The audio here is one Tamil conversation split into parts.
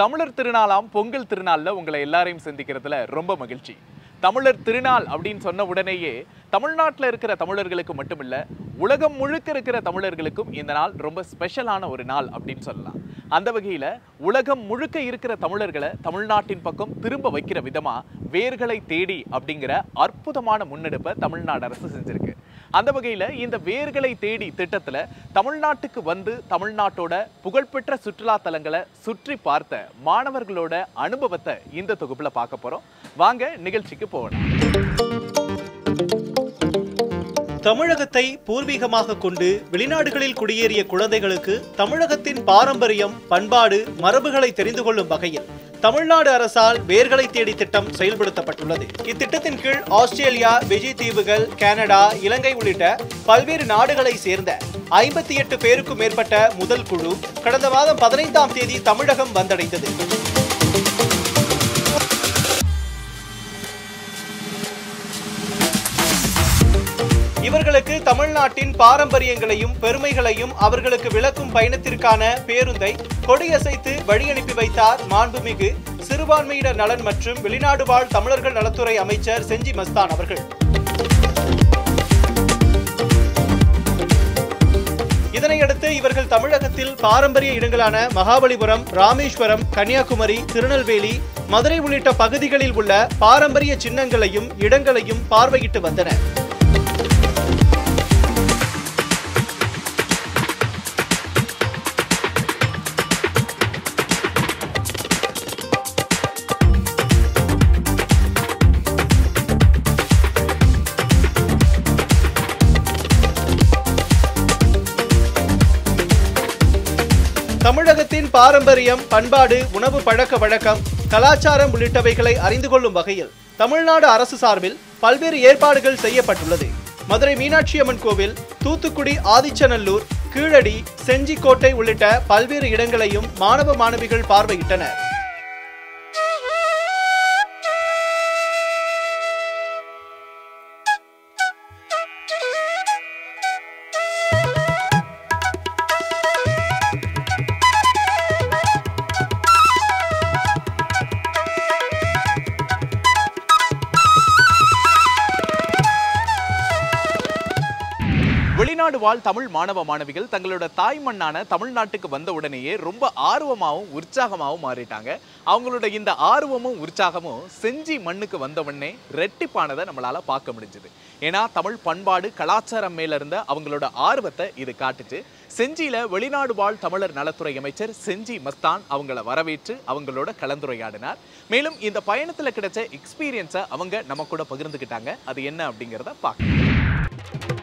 தமிழர் திருநாளாம் பொங்கல் திருநாள்ல உங்களை எல்லாரையும் சந்திக்கிறதுல ரொம்ப மகிழ்ச்சி தமிழர் திருநாள் அப்படின்னு சொன்ன உடனேயே தமிழ்நாட்டில் இருக்கிற தமிழர்களுக்கு மட்டுமில்ல உலகம் முழுக்க இருக்கிற தமிழர்களுக்கும் இந்த நாள் ரொம்ப ஸ்பெஷலான ஒரு நாள் அப்படின்னு சொல்லலாம் அந்த வகையில உலகம் முழுக்க இருக்கிற தமிழர்களை தமிழ்நாட்டின் பக்கம் திரும்ப வைக்கிற விதமா வேர்களை தேடி அப்படிங்கிற அற்புதமான முன்னெடுப்பை தமிழ்நாடு அரசு செஞ்சிருக்கு அந்த வகையில இந்த வேர்களை தேடி திட்டத்துல தமிழ்நாட்டுக்கு வந்து தமிழ்நாட்டோட புகழ்பெற்ற சுற்றுலா தலங்களை சுற்றி பார்த்த மாணவர்களோட அனுபவத்தை இந்த தொகுப்புல பார்க்க போறோம் வாங்க நிகழ்ச்சிக்கு போகலாம் தமிழகத்தை பூர்வீகமாக கொண்டு வெளிநாடுகளில் குடியேறிய குழந்தைகளுக்கு தமிழகத்தின் பாரம்பரியம் பண்பாடு மரபுகளை தெரிந்து கொள்ளும் வகையில் தமிழ்நாடு அரசால் வேர்களை தேடி திட்டம் செயல்படுத்தப்பட்டுள்ளது இத்திட்டத்தின் கீழ் ஆஸ்திரேலியா விஜய் தீவுகள் கனடா இலங்கை உள்ளிட்ட பல்வேறு நாடுகளை சேர்ந்த ஐம்பத்தி எட்டு பேருக்கும் மேற்பட்ட முதல் குழு கடந்த மாதம் பதினைந்தாம் தேதி தமிழகம் வந்தடைந்தது இவர்களுக்கு தமிழ்நாட்டின் பாரம்பரியங்களையும் பெருமைகளையும் அவர்களுக்கு விளக்கும் பயணத்திற்கான பேருந்தை கொடியசைத்து வழி அனுப்பி வைத்தார் மாண்புமிகு சிறுபான்மையினர் நலன் மற்றும் வெளிநாடு வாழ் தமிழர்கள் நலத்துறை அமைச்சர் செஞ்சி மஸ்தான் அவர்கள் இதனையடுத்து இவர்கள் தமிழகத்தில் பாரம்பரிய இடங்களான மகாபலிபுரம் ராமேஸ்வரம் கன்னியாகுமரி திருநெல்வேலி மதுரை உள்ளிட்ட பகுதிகளில் உள்ள பாரம்பரிய சின்னங்களையும் இடங்களையும் பார்வையிட்டு வந்தனர் தமிழகத்தின் பாரம்பரியம் பண்பாடு உணவு பழக்க வழக்கம் கலாச்சாரம் உள்ளிட்டவைகளை அறிந்து கொள்ளும் வகையில் தமிழ்நாடு அரசு சார்பில் பல்வேறு ஏற்பாடுகள் செய்யப்பட்டுள்ளது மதுரை மீனாட்சி அம்மன் கோவில் தூத்துக்குடி ஆதிச்சநல்லூர் கீழடி செஞ்சிக்கோட்டை உள்ளிட்ட பல்வேறு இடங்களையும் மாணவ மாணவிகள் பார்வையிட்டனர் வெளிநாடு வாழ் தமிழ் மாணவ மாணவிகள் தங்களோட தாய் மண்ணான தமிழ்நாட்டுக்கு வந்த உடனேயே ரொம்ப ஆர்வமாகவும் உற்சாகமாகவும் மாறிட்டாங்க அவங்களோட இந்த ஆர்வமும் உற்சாகமும் செஞ்சி மண்ணுக்கு வந்த உடனே ரெட்டிப்பானதை நம்மளால பார்க்க முடிஞ்சது ஏன்னா தமிழ் பண்பாடு கலாச்சாரம் மேல இருந்த அவங்களோட ஆர்வத்தை இது காட்டுச்சு செஞ்சியில வெளிநாடு வாழ் தமிழர் நலத்துறை அமைச்சர் செஞ்சி மஸ்தான் அவங்கள வரவேற்று அவங்களோட கலந்துரையாடினார் மேலும் இந்த பயணத்துல கிடைச்ச எக்ஸ்பீரியன்ஸை அவங்க நம்ம கூட பகிர்ந்துக்கிட்டாங்க அது என்ன அப்படிங்கிறத பார்க்கலாம்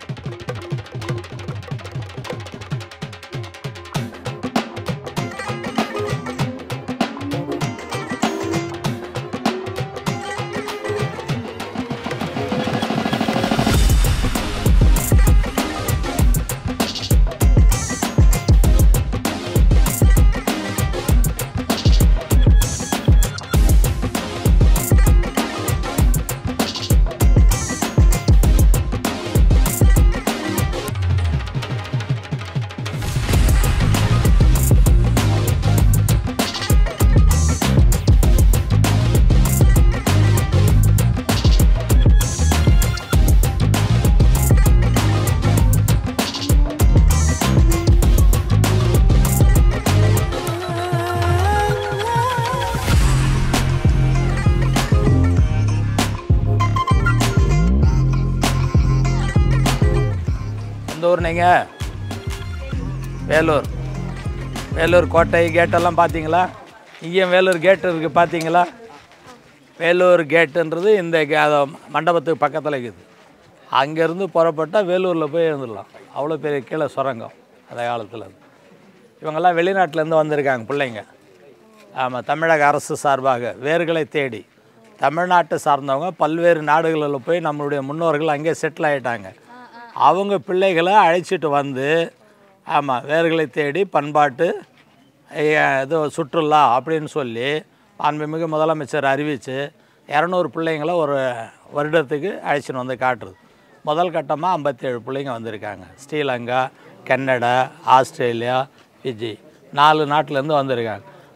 எந்த ஊர் நீங்கள் வேலூர் வேலூர் கோட்டை கேட்டெல்லாம் பார்த்தீங்களா இங்கேயும் வேலூர் கேட் இருக்குது பார்த்தீங்களா வேலூர் கேட்டுன்றது இந்த கே- அது மண்டபத்துக்கு பக்கத்தில் இருக்குது அங்கேருந்து புறப்பட்டால் வேலூரில் போய் இருந்துடலாம் அவ்வளோ பெரிய கீழே சுரங்கம் அந்த காலத்தில் அது இவங்கெல்லாம் வெளிநாட்டிலேருந்து வந்திருக்காங்க பிள்ளைங்க ஆமாம் தமிழக அரசு சார்பாக வேர்களை தேடி தமிழ்நாட்டை சார்ந்தவங்க பல்வேறு நாடுகளில் போய் நம்மளுடைய முன்னோர்கள் அங்கே செட்டில் ஆகிட்டாங்க அவங்க பிள்ளைகளை அழைச்சிட்டு வந்து ஆமாம் வேர்களை தேடி பண்பாட்டு ஐய- இது சுற்றுலா அப்படின்னு சொல்லி மாண்புமிகு முதலமைச்சர் அறிவித்து இரநூறு பிள்ளைங்கள ஒரு வருடத்துக்கு அழைச்சின்னு வந்து காட்டுறது முதல் கட்டமாக ஐம்பத்தேழு பிள்ளைங்க வந்திருக்காங்க ஸ்ரீலங்கா கன்னடா ஆஸ்திரேலியா ஃபிஜி நாலு நாட்டிலேருந்து வந்திருக்காங்க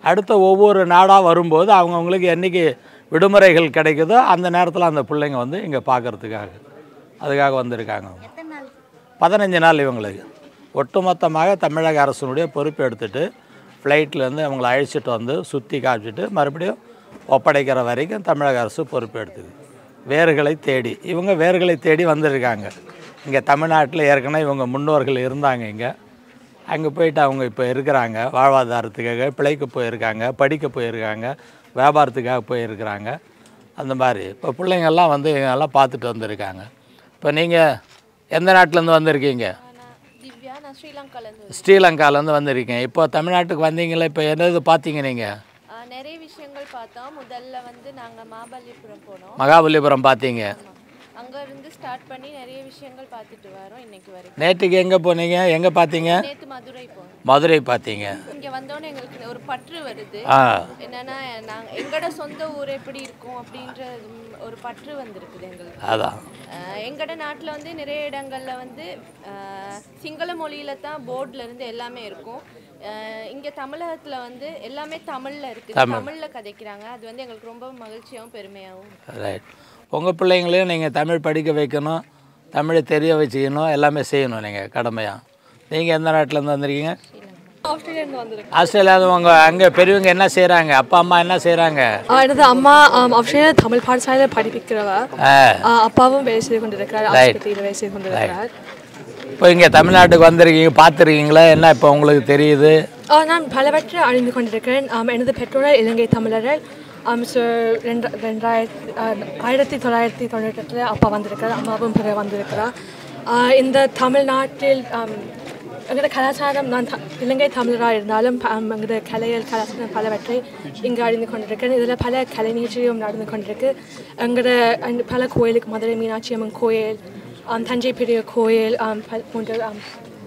அடுத்த ஒவ்வொரு நாடாக வரும்போது அவங்கவுங்களுக்கு என்றைக்கு விடுமுறைகள் கிடைக்குதோ அந்த நேரத்தில் அந்த பிள்ளைங்க வந்து இங்கே பார்க்கறதுக்காக அதுக்காக வந்திருக்காங்க அவங்க. பதினஞ்சு நாள் இவங்களுக்கு ஒட்டுமொத்தமாக தமிழக அரசினுடைய பொறுப்பு எடுத்துட்டு ஃப்ளைட்லேருந்து அவங்கள அழைச்சிட்டு வந்து சுற்றி காமிச்சிட்டு மறுபடியும் ஒப்படைக்கிற வரைக்கும் தமிழக அரசு பொறுப்பு எடுத்துது வேர்களை தேடி இவங்க வேர்களை தேடி வந்திருக்காங்க இங்கே தமிழ்நாட்டில் ஏற்கனவே இவங்க முன்னோர்கள் இருந்தாங்க இங்கே அங்கே போயிட்டு அவங்க இப்போ இருக்கிறாங்க வாழ்வாதாரத்துக்காக பிழைக்க போயிருக்காங்க படிக்க போயிருக்காங்க வியாபாரத்துக்காக போயிருக்கிறாங்க அந்த மாதிரி இப்போ பிள்ளைங்கள்லாம் வந்து எல்லாம் பார்த்துட்டு வந்திருக்காங்க இப்போ நீங்கள் எந்த நாட்டிலேருந்து வந்திருக்கீங்க நான் திவ்யா நான் ஸ்ரீலங்காலேருந்து ஸ்ரீலங்காலேருந்து வந்திருக்கீங்க இப்போ தமிழ்நாட்டுக்கு வந்தீங்களே இப்போ என்னது பார்த்தீங்க நீங்கள் நிறைய விஷயங்கள் பார்த்தோம் முதல்ல வந்து நாங்கள் மாபல்லிபுரம் போனோம் மகாபலிபுரம் பார்த்தீங்க அங்க இருந்து ஸ்டார்ட் பண்ணி நிறைய விஷயங்கள் பார்த்துட்டு வரோம் இன்னைக்கு வரைக்கும் நேற்றுக்கு எங்கே போனீங்க எங்கே பார்த்தீங்க நேற்று மதுரை போனோம் மதுரை பார்த்தீங்க இங்க வந்தோடனே எங்களுக்கு ஒரு பற்று வருது ஆ என்னன்னா நாங்க எங்களோட சொந்த ஊர் எப்படி இருக்கும் அப்படின்ற ம், ஒரு பற்று வந்திருக்குது எங்களுக்கு அதான் ஆஹ் எங்களோட நாட்டில் வந்து நிறைய இடங்கள்ல வந்து ஆஹ் சிங்கள மொழியில தான் போர்டில் இருந்து எல்லாமே இருக்கும் ஆஹ் இங்க தமிழகத்துல வந்து எல்லாமே தமிழ்ல இருக்குது தமிழ்ல கதைக்கிறாங்க அது வந்து எங்களுக்கு ரொம்ப மகிழ்ச்சியாகவும் பெருமையாகவும் இருக்கு. ரைட் உங்கள் பிள்ளைங்களையும் நீங்கள் தமிழ் படிக்க வைக்கணும் தமிழை தெரிய வச்சுக்கணும் எல்லாமே செய்யணும் நீங்கள் கடமையாக நீங்கள் எந்த நாட்டிலேருந்து வந்திருக்கீங்க ஆஸ்திரேலியாந்து வந்திருக்கு ஆஸ்திரேலியாவில் உங்கள் அங்கே பெரியவங்க என்ன செய்கிறாங்க அப்பா அம்மா என்ன செய்கிறாங்க ஆ, எனது அம்மா ஆம், ஆஸ்திரேலியா தமிழ் பாடசாலையில் படிப்பிக்கிறவர் ஆ, அப்பாவும் வேலை செய்து கொண்டிருக்கிறார் ஆஸ்பத்திரியில் வேலை செய்து கொண்டிருக்கிறார் இப்போ இங்கே தமிழ்நாட்டுக்கு வந்திருக்கீங்க பார்த்துருக்கீங்களா என்ன இப்போ உங்களுக்கு தெரியுது ஆ, நான் பலவற்றை அறிந்து கொண்டிருக்கிறேன் ஆம், எனது பெற்றோர் இலங்கை தமிழர்கள் ஆம், so ரெண்டு ரெண்டாயிரத்தி ஆ, ஆயிரத்தி தொள்ளாயிரத்தி தொண்ணூற்றெட்டில் அப்பா வந்திருக்கிறார் அம்மாவும் பிறகு வந்திருக்கிறார் ஆ, இந்த தமிழ்நாட்டில் ஆம், எங்களோட கலாச்சாரம் நான் த- இலங்கை தமிழராக இருந்தாலும் ப- ஆம், எங்களோட கலைகள் கலாச்சாரம் பலவற்றை இங்கு அறிந்து கொண்டிருக்கிறேன் இதில் பல கலை நிகழ்ச்சியும் நடந்து கொண்டிருக்கு எங்களோட அந்த பல கோயிலுக்கு மதுரை மீனாட்சி அம்மன் கோயில் ஆம், தஞ்சை பெரிய கோயில் ஆம், பல்- போன்ற ஆம்,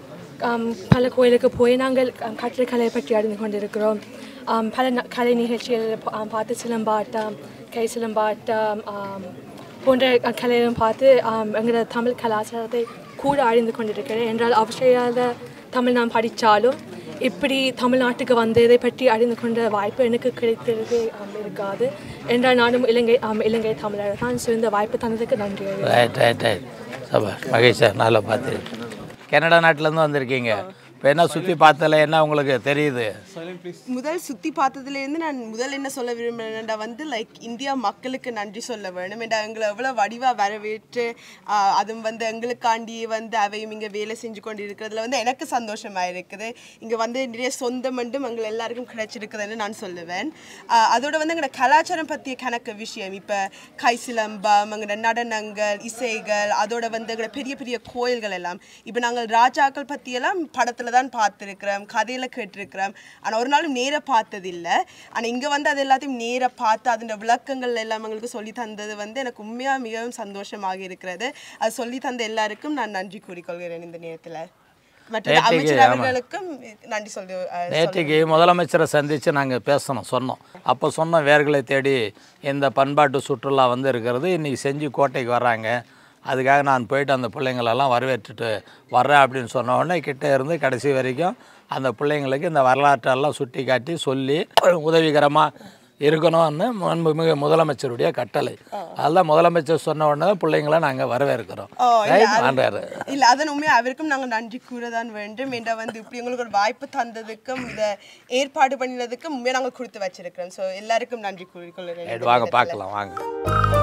ஆம், பல கோயிலுக்கு போய் நாங்கள் ஆம், கட்டிடக்கலையை பற்றி அறிந்து கொண்டிருக்கிறோம் ஆம், பல ந- கலை நிகழ்ச்சிகள் பா- ஆம், பார்த்து சிலம்பாட்டம் கை சிலம்பாட்டம் ஆம், போன்ற அஹ், கலையும் பார்த்து ஆம், எங்களோட தமிழ் கலாச்சாரத்தை கூட அறிந்து கொண்டிருக்கிறேன் என்றால் அவசியாத தமிழ் நான் படித்தாலும் இப்படி தமிழ்நாட்டுக்கு வந்து இதை பற்றி அறிந்து கொண்ட வாய்ப்பு எனக்கு கிடைத்திருக்கே ஆம், இருக்காது என்றால் நானும் இலங்கை ஆம், இலங்கை தமிழர் தான் ஸோ இந்த வாய்ப்பு தந்ததுக்கு நன்றி ரைட் ரைட் ரைட் சபாஷ் மகேஷ் சார் நல்லா பார்த்து கனடா நாட்டிலேருந்து வந்திருக்கீங்க இப்போ என்ன சுற்றி பார்த்தல என்ன உங்களுக்கு தெரியுது முதல் சுத்தி பார்த்ததுலேருந்து நான் முதல் என்ன சொல்ல விரும்புகிறேன்டா வந்து லைக் இந்தியா மக்களுக்கு நன்றி சொல்ல வேணும் என்றா எங்களை எவ்வளோ வடிவாக வரவேற்று ஆஹ், அதுவும் வந்து எங்களுக்காண்டி வந்து அவையும் இங்கே வேலை செஞ்சு கொண்டு இருக்கிறதுல வந்து எனக்கு சந்தோஷமாக இருக்குது இங்கே வந்து நிறைய சொந்த மண்டும் எங்களை எல்லாருக்கும் கிடைச்சிருக்குதுன்னு நான் சொல்லுவேன் ஆஹ், அதோட வந்து எங்களோட கலாச்சாரம் பற்றிய கணக்கு விஷயம் இப்போ கை சிலம்பம் எங்களோட நடனங்கள் இசைகள் அதோட வந்து எங்களோட பெரிய பெரிய கோயில்கள் எல்லாம் இப்போ நாங்கள் ராஜாக்கள் பற்றியெல்லாம் படத்தில் தான் பார்த்துருக்குறோம் கதையில் கேட்டிருக்கிறோம் ஆனால் ஒரு நாளும் நேராக பார்த்ததில்லை ஆனால் இங்கே வந்து அது எல்லாத்தையும் நேராக பார்த்து அதோட விளக்கங்கள் எல்லாம் எங்களுக்கு சொல்லி தந்தது வந்து எனக்கு உண்மையாக மிகவும் சந்தோஷமாக இருக்கிறது அது சொல்லி தந்த எல்லாருக்கும் நான் நன்றி கூறிக்கொள்கிறேன் இந்த நேரத்தில் மற்ற நேற்றுக்கு, அமைச்சர் ஆமா. அவர்களுக்கும் நன்றி சொல்லி அஹ், நேற்றுக்கு முதலமைச்சரை சந்தித்து நாங்கள் பேசணும் சொன்னோம் அப்போ சொன்ன வேர்களை தேடி இந்த பண்பாட்டு சுற்றுலா வந்து இருக்கிறது இன்றைக்கி செஞ்சு கோட்டைக்கு வர்றாங்க அதுக்காக நான் போயிட்டு அந்த பிள்ளைங்களெல்லாம் வரவேற்றுட்டு வர்றேன் அப்படின்னு சொன்ன உடனே கிட்டே இருந்து கடைசி வரைக்கும் அந்த பிள்ளைங்களுக்கு இந்த வரலாற்றெல்லாம் சுட்டி காட்டி சொல்லி உதவிகரமாக இருக்கணும்னு மாண்புமிகு முதலமைச்சருடைய கட்டளை அதெல்லாம் முதலமைச்சர் சொன்ன உடனே பிள்ளைங்களை நாங்கள் வரவேற்கிறோம் ஓ, இல்ல, ரைட் அது- ஆண்டாரு இல்ல அதன் உண்மையா அவருக்கும் நாங்க நன்றி கூறதான் வேண்டும் என்ற வந்து இப்படி உங்களுக்கு ஒரு வாய்ப்பு தந்ததுக்கும் இத ஏற்பாடு பண்ணினதுக்கும் உண்மையா நாங்க கொடுத்து வச்சிருக்கிறோம் சோ எல்லாருக்கும் நன்றி கூறிக்கொள்கிறேன் ரைட் வாங்க பார்க்கலாம் வாங்க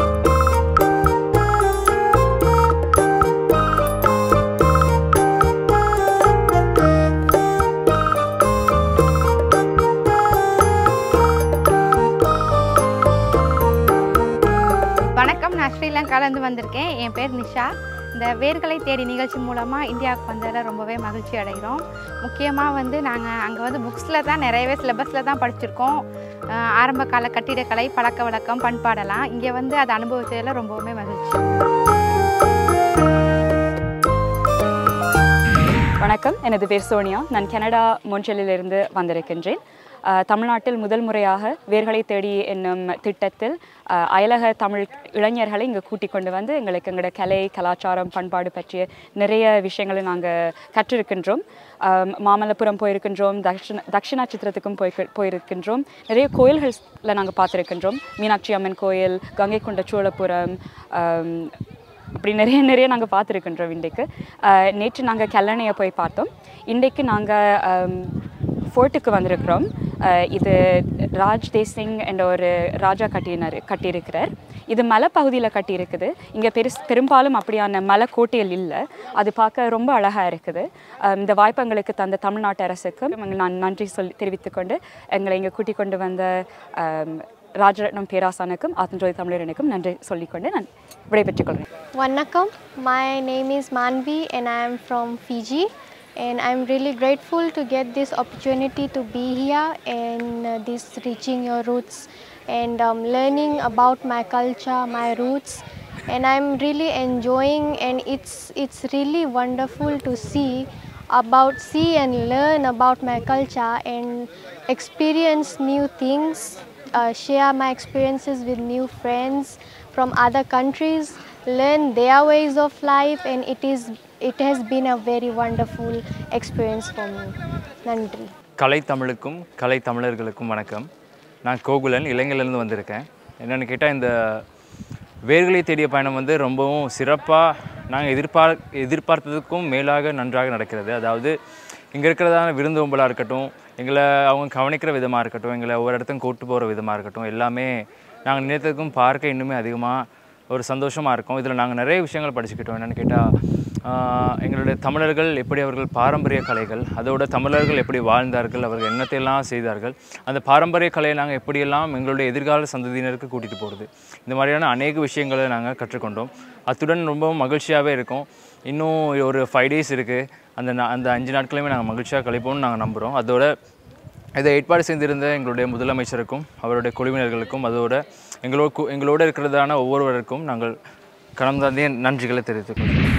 வணக்கம் நான் ஸ்ரீலங்காலேருந்து வந்திருக்கேன் என் பேர் நிஷா இந்த வேர்களை தேடி நிகழ்ச்சி மூலமாக இந்தியாவுக்கு வந்ததில் ரொம்பவே மகிழ்ச்சி அடைகிறோம் முக்கியமாக வந்து நாங்கள் அங்கே வந்து புக்ஸில் தான் நிறையவே சிலபஸில் தான் படிச்சிருக்கோம் அஹ் ஆரம்ப கால கட்டிடக்கலை பழக்க வழக்கம் பண்பாடெல்லாம் இங்கே வந்து அதை அனுபவிச்சதில் ரொம்பவுமே மகிழ்ச்சி வணக்கம் எனது பேர் சோனியா நான் கனடா மொன்ட்ரியலிலிருந்து வந்திருக்கின்றேன் அஹ், தமிழ்நாட்டில் முதல் முறையாக வேர்களை தேடி என்னும் திட்டத்தில் அஹ், அயலக தமிழ் இளைஞர்களை இங்கே கூட்டிக் கொண்டு வந்து எங்களுக்கு எங்களோட கலை கலாச்சாரம் பண்பாடு பற்றிய நிறைய விஷயங்களை நாங்கள் கற்றிருக்கின்றோம் அஹ், மாமல்லபுரம் போயிருக்கின்றோம் தக்ஷிண தக்ஷிணா சித்திரத்துக்கும் போய் போயிருக்கின்றோம் நிறைய கோயில்களில் நாங்கள் பார்த்துருக்கின்றோம் மீனாட்சி அம்மன் கோயில் கங்கை கொண்ட சோழபுரம் அஹ், அப்படி நிறைய நிறைய நாங்கள் பார்த்துருக்கின்றோம் இன்றைக்கு அஹ், நேற்று நாங்கள் கல்லணையை போய் பார்த்தோம் இன்றைக்கு நாங்கள் ஃபோர்ட்டுக்கு வந்திருக்கிறோம் அஹ், இது ராஜ் தேசிங் என்ற ஒரு ராஜா கட்டினார் கட்டியிருக்கிறார் இது மலைப்பகுதியில் கட்டியிருக்குது இங்கே பெருஸ் பெரும்பாலும் அப்படியான மலைக்கோட்டையில் இல்லை அது பார்க்க ரொம்ப அழகாக இருக்குது அஹ், இந்த வாய்ப்பு எங்களுக்கு தந்த தமிழ்நாட்டு அரசுக்கு நான் நன்றி சொல்லி தெரிவித்துக்கொண்டு எங்களை இங்கே கூட்டிக் கொண்டு வந்த அஹ், ராஜரத்னம் பேராசானுக்கும் ஆத்தஞ்சோதி தமிழரனுக்கும் நன்றி சொல்லிக்கொண்டு நான் விடைபெற்றுக் கொள்கிறேன் Vanakkam, my name is Manvi and I am from Fiji and I'm really grateful to get this opportunity to be here and uh, this reaching your roots and um, learning about my culture, my roots and I'm really enjoying and it's it's really wonderful to see about see and learn about my culture and experience new things uh, share my experiences with new friends from other countries learn their ways of life and it is it has been a very wonderful experience for me nandri கலை தமிழுக்கும் கலை தமிழர்களுக்கும் வணக்கம் நான் கோகுலன் இலங்கையிலேருந்து வந்திருக்கேன் என்னென்னு கேட்டால் இந்த வேர்களை தேடிய பயணம் வந்து ரொம்பவும் சிறப்பாக நாங்கள் எதிர்பார் எதிர்பார்த்ததுக்கும் மேலாக நன்றாக நடக்கிறது அதாவது இங்கே இருக்கிறதான விருந்தோம்பலாக இருக்கட்டும் எங்களை அவங்க கவனிக்கிற விதமாக இருக்கட்டும் எங்களை ஒவ்வொரு இடத்துக்கும் கூட்டு போகிற விதமாக இருக்கட்டும் எல்லாமே நாங்கள் நினைத்ததுக்கும் பார்க்க இன்னுமே அதிகமாக ஒரு சந்தோஷமாக இருக்கும் இதில் நாங்கள் நிறைய விஷயங்கள் படிச்சுக்கிட்டோம் என்னென்னு கேட்டால் எங்களுடைய தமிழர்கள் எப்படி அவர்கள் பாரம்பரிய கலைகள் அதோட தமிழர்கள் எப்படி வாழ்ந்தார்கள் அவர்கள் என்னத்தையெல்லாம் செய்தார்கள் அந்த பாரம்பரிய கலையை நாங்கள் எப்படியெல்லாம் எங்களுடைய எதிர்கால சந்ததியினருக்கு கூட்டிகிட்டு போகிறது இந்த மாதிரியான அநேக விஷயங்களை நாங்கள் கற்றுக்கொண்டோம் அத்துடன் ரொம்பவும் மகிழ்ச்சியாகவே இருக்கும் இன்னும் ஒரு ஃபைவ் டேஸ் இருக்குது அந்த நா- அந்த அஞ்சு நாட்களையுமே நாங்கள் மகிழ்ச்சியாக கழிப்போம்னு நாங்கள் நம்புகிறோம் அதோட இதை ஏற்பாடு செய்திருந்த எங்களுடைய முதலமைச்சருக்கும் அவருடைய குழுவினர்களுக்கும் அதோட எங்களோட கு- எங்களோட இருக்கிறதான ஒவ்வொருவருக்கும் நாங்கள் கடந்த நன்றிகளை தெரிவித்துக் கொள்கிறோம்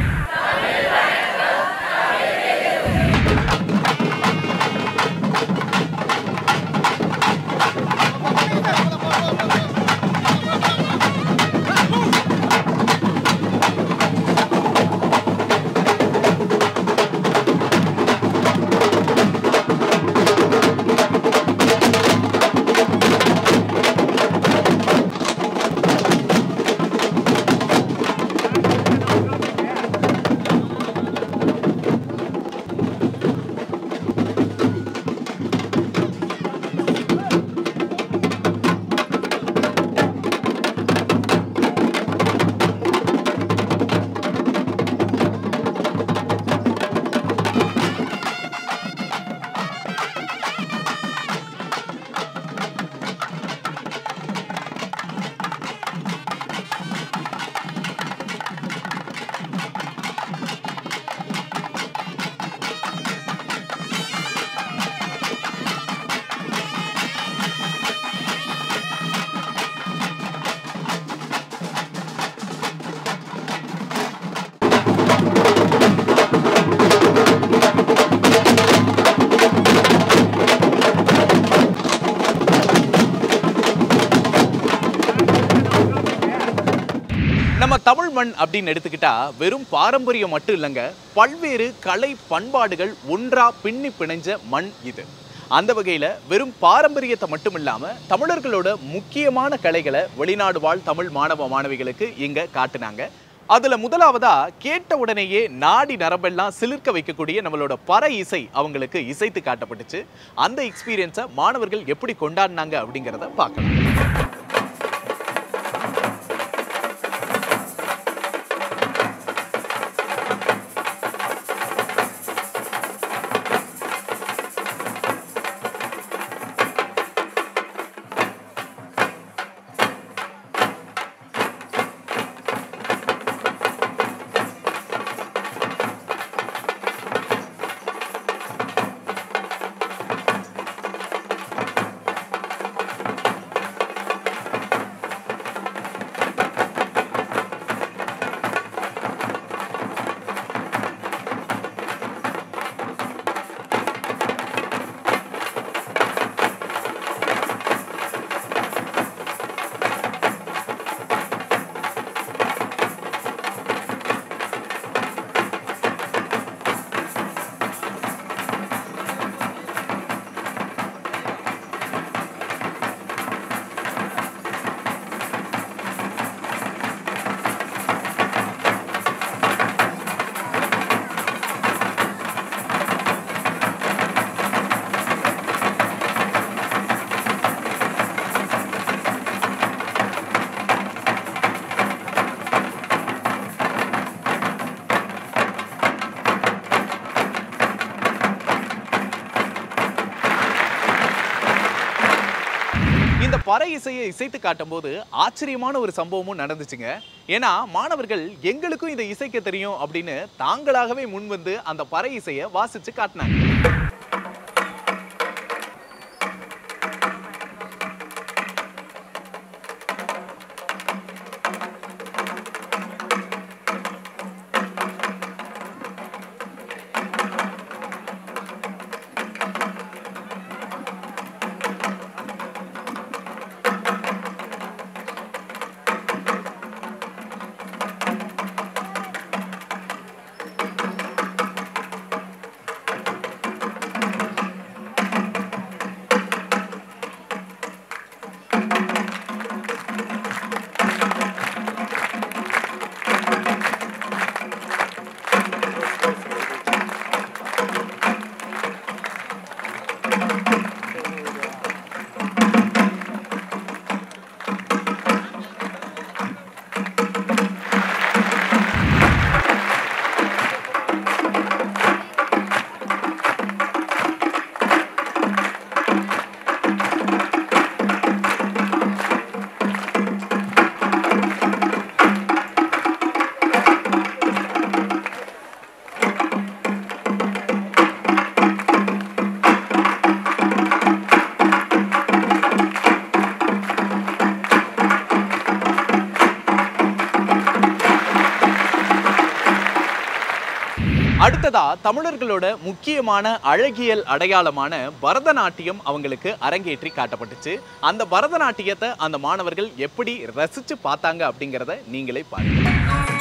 நம்ம தமிழ் மண் அப்படின்னு எடுத்துக்கிட்டா வெறும் பாரம்பரியம் மட்டும் இல்லைங்க பல்வேறு கலை பண்பாடுகள் ஒன்றா பின்னி பிணைஞ்ச மண் இது அந்த வகையில வெறும் பாரம்பரியத்தை மட்டும் இல்லாம தமிழர்களோட முக்கியமான கலைகளை வெளிநாடு வாழ் தமிழ் மாணவ மாணவிகளுக்கு இங்க காட்டுனாங்க அதுல முதலாவதா கேட்ட உடனேயே நாடி நரம்பெல்லாம் சிலிர்க்க வைக்கக்கூடிய நம்மளோட பற இசை அவங்களுக்கு இசைத்து காட்டப்பட்டுச்சு அந்த எக்ஸ்பீரியன்ஸை மாணவர்கள் எப்படி கொண்டாடினாங்க அப்படிங்கிறத பார்க்கலாம் பறை இசையை இசைத்து காட்டும்போது ஆச்சரியமான ஒரு சம்பவமும் நடந்துச்சுங்க ஏன்னா மாணவர்கள் எங்களுக்கும் இதை இசைக்க தெரியும் அப்படின்னு தாங்களாகவே முன் வந்து அந்த பறை இசையை வாசிச்சு காட்டினாங்க அடுத்ததா தமிழர்களோட முக்கியமான அழகியல் அடையாளமான பரதநாட்டியம் அவங்களுக்கு அரங்கேற்றி காட்டப்பட்டுச்சு அந்த பரதநாட்டியத்தை அந்த மாணவர்கள் எப்படி ரசிச்சு பார்த்தாங்க அப்படிங்கிறத நீங்களே பாருங்க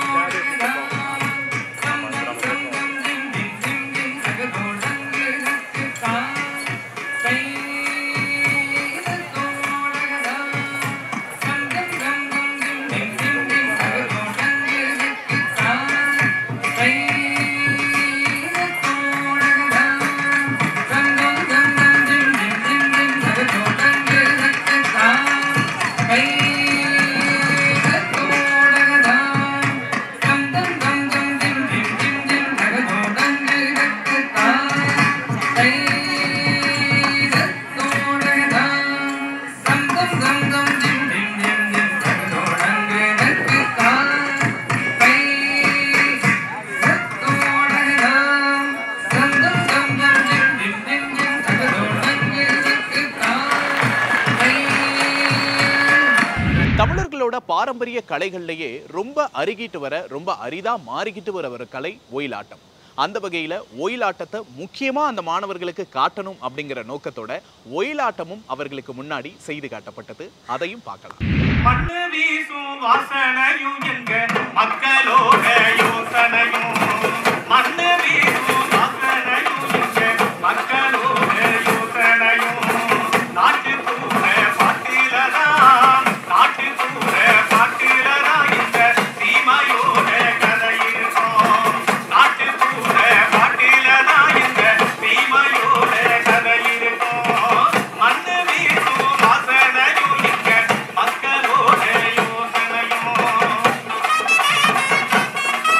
தமிழர்களோட பாரம்பரிய கலைகள்லயே ரொம்ப அருகிட்டு வர ரொம்ப அரிதா மாறிக்கிட்டு வர ஒரு கலை ஒயிலாட்டம் அந்த வகையில ஒயிலாட்டத்தை முக்கியமா அந்த மாணவர்களுக்கு காட்டணும் அப்படிங்கிற நோக்கத்தோட ஒயிலாட்டமும் அவர்களுக்கு முன்னாடி செய்து காட்டப்பட்டது அதையும் பார்க்கலாம் மண்ணு வீசும் வாசனையும் எங்க மக்களோட யோசனையும் மண்ணு வீசும் வாசனையும் எங்க மக்களோட யோசனையும் நாட்டு கூட பாட்டிலதான் நாட்டு கூட பாட்டிலதான் இந்த சீமையோட கதை இருக்கும் நாட்டு கூட பாட்டிலதான் இந்த சீமையோட கதை இருக்கும் மண்ணு வீசும் வாசனையும் எங்க மக்களோட யோசனையும்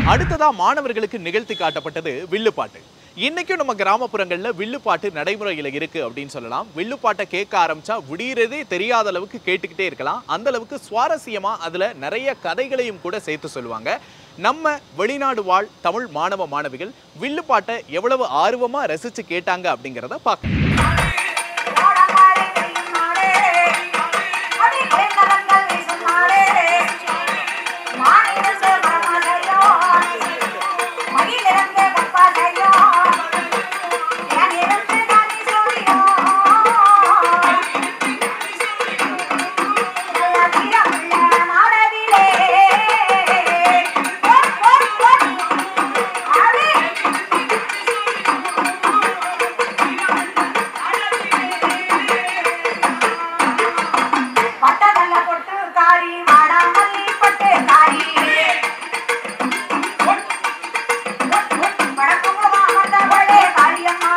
அடுத்ததா மாணவர்களுக்கு நிகழ்த்தி காட்டப்பட்டது வில்லுப்பாட்டு இன்னைக்கும் நம்ம கிராமப்புறங்கள்ல வில்லுப்பாட்டு நடைமுறையில இருக்கு அப்படின்னு சொல்லலாம் வில்லுப்பாட்டை கேட்க ஆரம்பிச்சா விடியறதே தெரியாத அளவுக்கு கேட்டுக்கிட்டே இருக்கலாம் அந்த அளவுக்கு சுவாரஸ்யமா அதுல நிறைய கதைகளையும் கூட சேர்த்து சொல்லுவாங்க நம்ம வெளிநாடு வாழ் தமிழ் மாணவ மாணவிகள் வில்லுப்பாட்டை எவ்வளவு ஆர்வமா ரசிச்சு கேட்டாங்க அப்படிங்கிறத பார்க்கலாம் பட்டதல்ல பொட்டு காரி வாடாமல்லி பட்டு காரி வடக்குமுகமா வந்தவளே காளியம்மா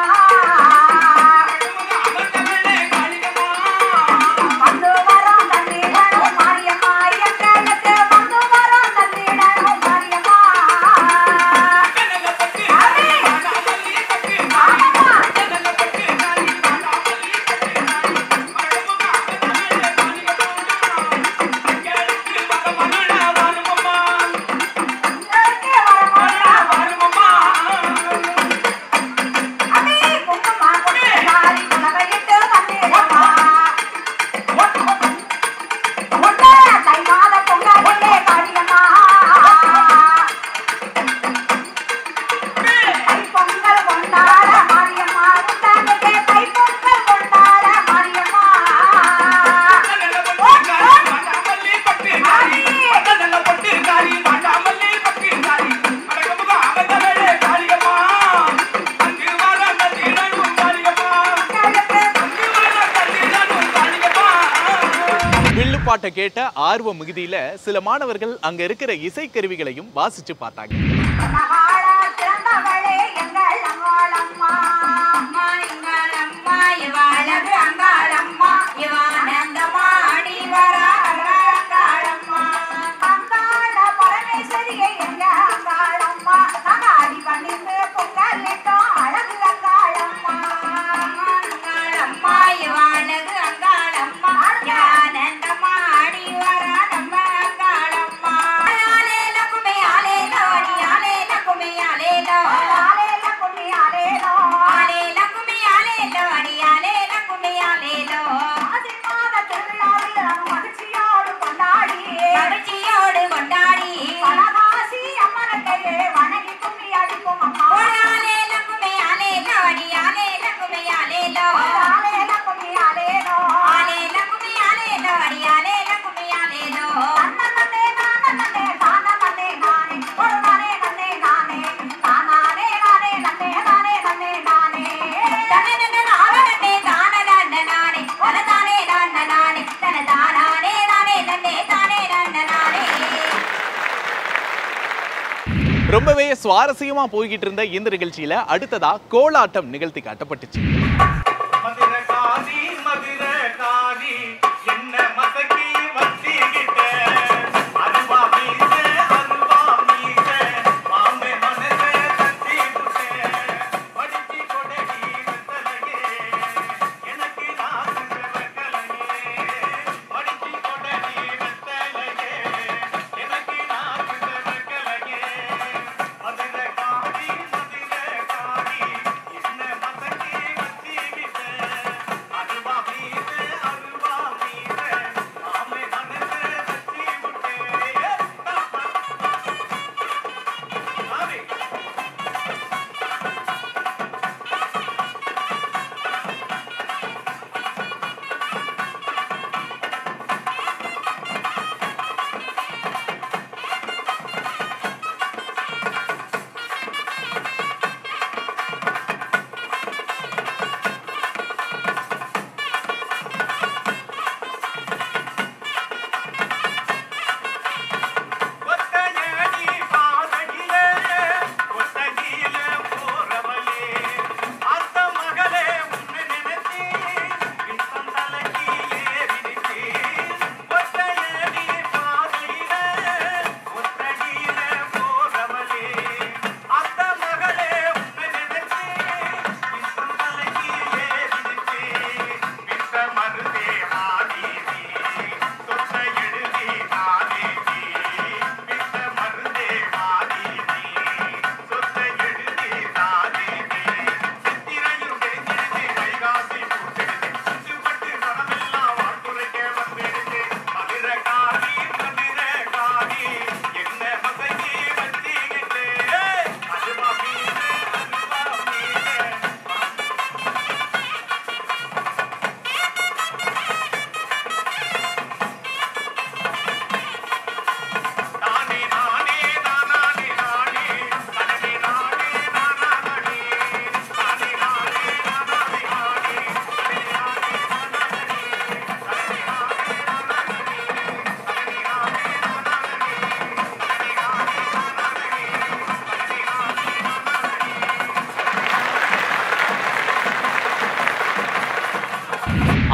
வந்து வரோம் தந்திடணும் மாரியம்மா எங்களுக்கு வந்து வரோம் தந்திடணும் மாரியம்மா அடி! ஆமாம்மா! அடி! குங்குமமா பொட்டு காரி குலவையிட்டு தந்திடம்மா ஒண்ணு தை மாத பொங்கலே காளியம்மா தை பொங்கல் கொண்டாட மாரியம்மா உண்டானுக்கு தை பொங்கல் கொண்டாட மாரியம்மா வில்லுப்பாட்டை கேட்ட ஆர்வ மிகுதியில சில மாணவர்கள் அங்க இருக்கிற இசைக்கருவிகளையும் வாசிச்சு பார்த்தாங்க மகாளா திறந்தவளே எங்கள் அங்காளம்மா அம்மா எங்கள் அம்மா இவாளது அங்காளம்மா இவானந்தமா அடி வர அங்காளம்மா அங்காள பரமேஸ்வரியை எங்க அங்காளம்மா அங்காடி பண்ணிட்டு பொங்கலிட்டோம் அழகு அங்காளம்மா அங்காளம்மா இவாளது அங்காளம்மா ஞானந்தமா அடி வர நம்ம அங்காளம்மா ஆலேல குமே ஆலேல அடி ஆலேல குமே ஆலேல ஆலேல குமே ஆலேல ஆலேல குமே ஆலேல அடி ஆலேல குமே ஆலேல ஆதி மாத திருவிழாவில் நாம் மகிழ்ச்சியோடு கொண்டாடி மகிழ்ச்சியோடு கொண்டாடி பலகாசி அம்மனுக்கு வணங்கி கும்மி அடிப்போம் அம்மா ஆலேல குமே ஆலேல அடி ஆலேல குமே ஆலேல ஆலேல குமே ஆலேல ஆலேல குமே ஆலேல அடி ஆலேல குமே ஆலேல அண்ணனே நானே தானே நானே ஒரு நானே நன்னே நானே தானானே நானே நன்னே நானே நன்னே நானே தன்னே நானே தானே நானே தன தானே நானே தன தானானே நானே நன்னே தானே நானே ரொம்பவே சுவாரஸ்யமா போய்கிட்டு இருந்த இந்த நிகழ்ச்சியில அடுத்ததா கோலாட்டம் நிகழ்த்தி காட்டப்பட்டுச்சு மதுரை காதி மதுரை காதி என்ன மசக்கி வச்சிக்கிட்ட அருவா மீச அருவா மீச மாமே மனசே தட்டி புட்டே படிச்சு கொடடி வெத்தலையே எனக்கு நாசுங்க வெக்கலையே படிச்சு கொடடி வெத்தலையே எனக்கு நாசுங்க வெக்கலையே மதுரை காதி மதுரை காதி என்ன மசக்கி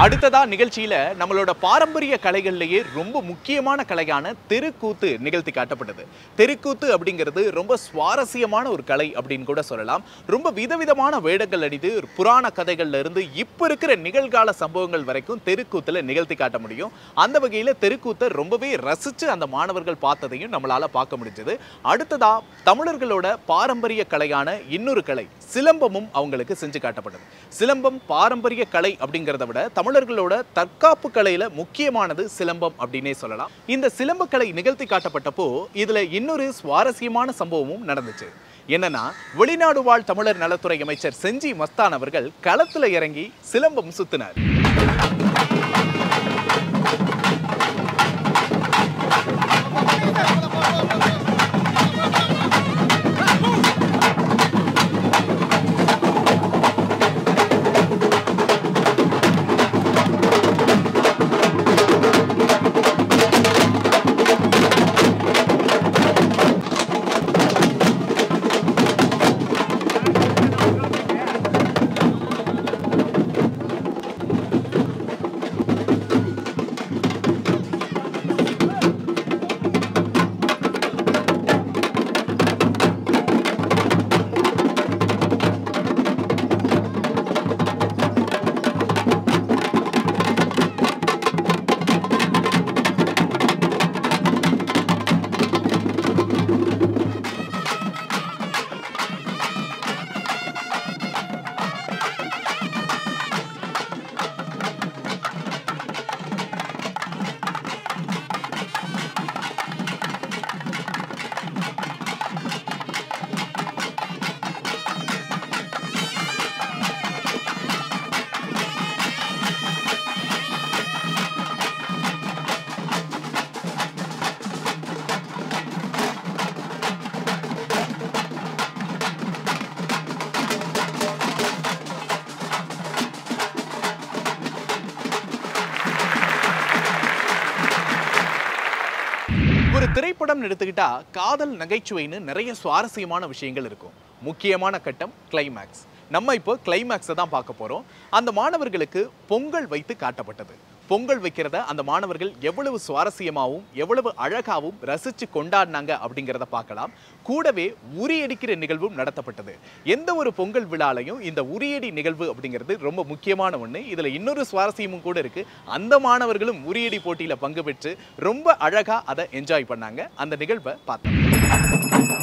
அடுத்ததா நிகழ்ச்சியில நம்மளோட பாரம்பரிய கலைகள்லயே ரொம்ப முக்கியமான கலையான தெருக்கூத்து நிகழ்த்தி காட்டப்பட்டது தெருக்கூத்து அப்படிங்கிறது ரொம்ப சுவாரஸ்யமான ஒரு கலை அப்படின்னு கூட சொல்லலாம் ரொம்ப விதவிதமான வேடங்கள் அடித்து ஒரு புராண கதைகள்ல இருந்து இப்ப இருக்கிற நிகழ்கால சம்பவங்கள் வரைக்கும் தெருக்கூத்துல நிகழ்த்தி காட்ட முடியும் அந்த வகையில தெருக்கூத்தை ரொம்பவே ரசிச்சு அந்த மாணவர்கள் பார்த்ததையும் நம்மளால பார்க்க முடிஞ்சது அடுத்ததா தமிழர்களோட பாரம்பரிய கலையான இன்னொரு கலை சிலம்பமும் அவங்களுக்கு செஞ்சு காட்டப்பட்டது சிலம்பம் பாரம்பரிய கலை அப்படிங்கிறத விட தமிழர்களோட தற்காப்பு கலையில முக்கியமானது சிலம்பம் அப்படின்னே சொல்லலாம் இந்த சிலம்ப கலை நிகழ்த்தி காட்டப்பட்டப்போ இதுல இன்னொரு சுவாரஸ்யமான சம்பவமும் நடந்துச்சு என்னன்னா வெளிநாடு வாழ் தமிழர் நலத்துறை அமைச்சர் செஞ்சி மஸ்தான் அவர்கள் களத்துல இறங்கி சிலம்பம் சுத்தினார் ஒரு திரைப்படம் எடுத்துக்கிட்டா காதல் நகைச்சுவைன்னு நிறைய சுவாரஸ்யமான விஷயங்கள் இருக்கும் முக்கியமான கட்டம் கிளைமேக்ஸ் நம்ம இப்போ கிளைமேக்ஸை தான் பார்க்க போறோம் அந்த மாணவர்களுக்கு பொங்கல் வைத்து காட்டப்பட்டது பொங்கல் வைக்கிறத அந்த மாணவர்கள் எவ்வளவு சுவாரஸ்யமாகவும் எவ்வளவு அழகாகவும் ரசிச்சு கொண்டாடினாங்க அப்படிங்கிறத பார்க்கலாம் கூடவே உரியடிக்கிற நிகழ்வும் நடத்தப்பட்டது எந்த ஒரு பொங்கல் விழாலையும் இந்த உரியடி நிகழ்வு அப்படிங்கிறது ரொம்ப முக்கியமான ஒன்று இதில் இன்னொரு சுவாரஸ்யமும் கூட இருக்கு அந்த மாணவர்களும் உரியடி போட்டியில பங்கு பெற்று ரொம்ப அழகா அதை என்ஜாய் பண்ணாங்க அந்த நிகழ்வை பார்த்தோம்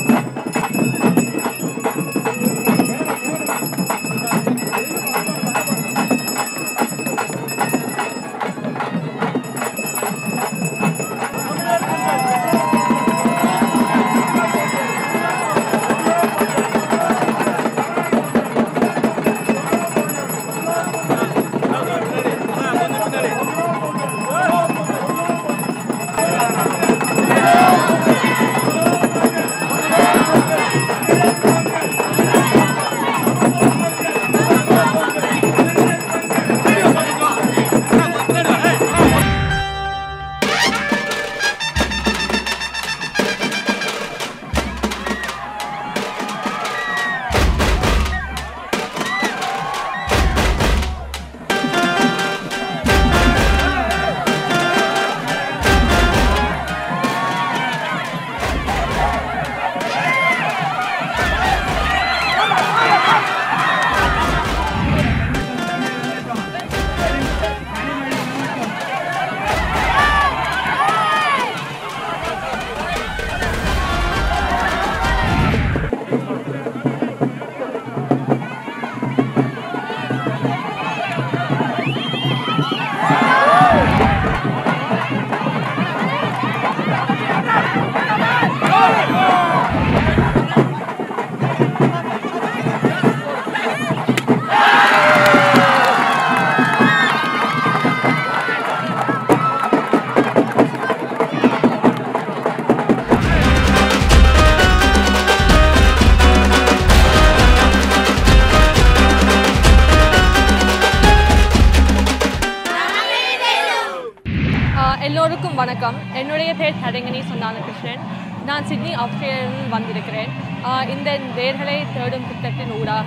எல்லோருக்கும் வணக்கம் என்னுடைய பேர் தரங்கனி சொன்னாங்க கிருஷ்ணன் நான் சிட்னி ஆஸ்திரேலியாவில் வந்திருக்கிறேன் ஆஹ் இந்த வேர்களை தேடும் திட்டத்தின் ஊடாக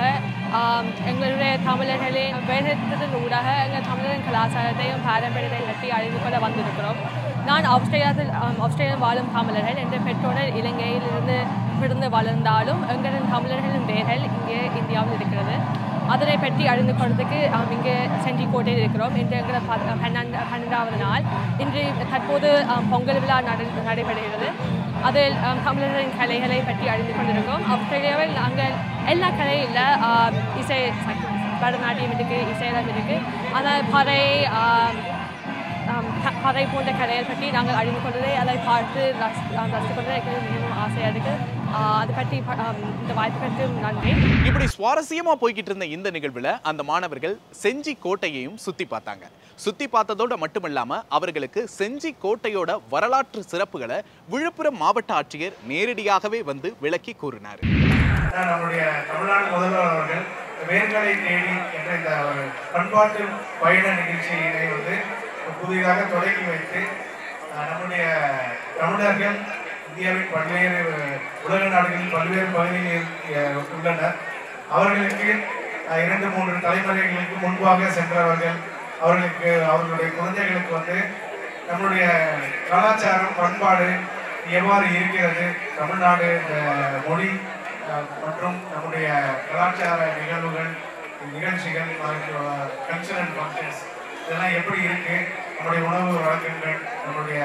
ஆம், எங்களுடைய தமிழர்களின் வேதத்தின் ஊடாக எங்கள் தமிழரின் கலாச்சாரத்தையும் பாரம்பரியத்தையும் பற்றி அறிந்து கொள்ள வந்திருக்கிறோம் நான் ஆஸ்திரேலியாவில் ஆம், ஆஸ்திரேலியாவில் வாழும் தமிழர்கள் என்ற பெற்றோர்கள் இலங்கையிலிருந்து பிறந்து வளர்ந்தாலும் எங்களின் தமிழர்களின் வேர்கள் இங்கே இந்தியாவில் இருக்கிறது அதனை பற்றி அறிந்து கொள்வதற்கு ஆம், இங்கே செஞ்சிக்கோட்டையில் இருக்கிறோம் இன்று எங்களை ப- பன்னெண்டு பன்னெண்டாவது நாள் இன்று தற்போது ஆம், பொங்கல் விழா நட நடைபெறுகிறது அதில் ஆம், தமிழர்களின் கலைகளை பற்றி அறிந்து கொண்டிருக்கிறோம் ஆஸ்திரேலியாவில் நாங்கள் எல்லா கலையும் இல்லை ஆம், இசை பரதநாட்டியம் இருக்குது இசையெல்லாம் இருக்குது ஆனால் பறை ஆம், ஆம், க- பறை போன்ற கலைகள் பற்றி நாங்கள் அறிந்து கொண்டதை அதை பார்த்து ரசி ஆம், ரசித்து கொண்டதை எங்களுக்கு மிகவும் ஆசையாக இருக்குது அதை பற்றி ப- ஆம், இந்த வாய்ப்புக்கு நன்றி இப்படி சுவாரஸ்யமா போய்கிட்டு இருந்த இந்த நிகழ்வுல அந்த மாணவர்கள் செஞ்சி கோட்டையையும் சுத்தி பார்த்தாங்க சுத்தி பார்த்ததோட மட்டுமில்லாம அவர்களுக்கு செஞ்சி கோட்டையோட வரலாற்று சிறப்புகளை விழுப்புரம் மாவட்ட ஆட்சியர் நேரடியாகவே வந்து விளக்கி கூறினார் தான் நம்முடைய தமிழ்நாடு முதல்வர் அவர்கள் வேர்களை தேடி என்ற இந்த ஒரு பண்பாட்டு பயண நிகழ்ச்சியினை வந்து புதிதாக தொடங்கி வைத்து அஹ், நம்முடைய தமிழர்கள் இந்தியாவின் பல்வேறு உலக நாடுகளில் பல்வேறு பகுதிகளில் அஹ், உள்ளனர் அவர்களுக்கு அஹ், இரண்டு மூன்று தலைமுறைகளுக்கு முன்பாக சென்றவர்கள் அவர்களுக்கு அவர்களுடைய குழந்தைகளுக்கு வந்து நம்மளுடைய கலாச்சாரம் பண்பாடு எவ்வாறு இருக்கிறது தமிழ்நாடு இந்த மொழி அஹ், மற்றும் நம்முடைய கலாச்சார நிகழ்வுகள் நிகழ்ச்சிகள் கல்ச்சரல் ஃபங்க்ஷன்ஸ் இதெல்லாம் எப்படி இருக்கு நம்முடைய உணவு வழக்கங்கள் நம்முடைய